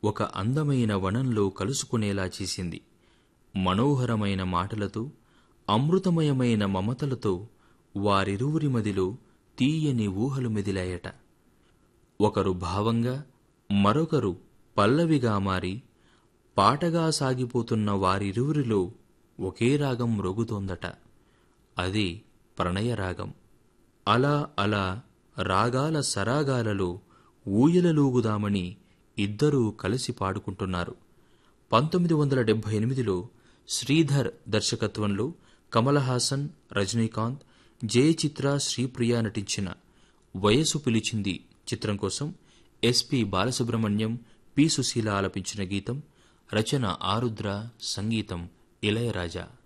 ఒక అందమైన వనంలో కలుసుకునేలా చేసింది మనోహరమైన మాటలతో అమృతమయమైన మమతలతో వారిరువురి మదిలో తీయని ఊహలు మెదిలాయట ఒకరు భావంగా మరొకరు పల్లవిగా మారి పాటగా సాగిపోతున్న వారిరువురిలో ఒకే రాగం మ్రోగుతోందట అది ప్రణయరాగం అలా అలా రాగాల సరాగాలలో ఊయలలూగుదామని ఇద్దరూ కలిసి పాడుకుంటున్నారు పంతొమ్మిది వందల డెబ్బై ఎనిమిదిలో శ్రీధర్ దర్శకత్వంలో కమల్ హాసన్ రజనీకాంత్ జయచిత్ర శ్రీప్రియ నటించిన వయసు పిలిచింది చిత్రం కోసం ఎస్పి బాలసుబ్రహ్మణ్యం పి సుశీల ఆలపించిన గీతం రచన ఆరుద్ర సంగీతం ఇళయరాజా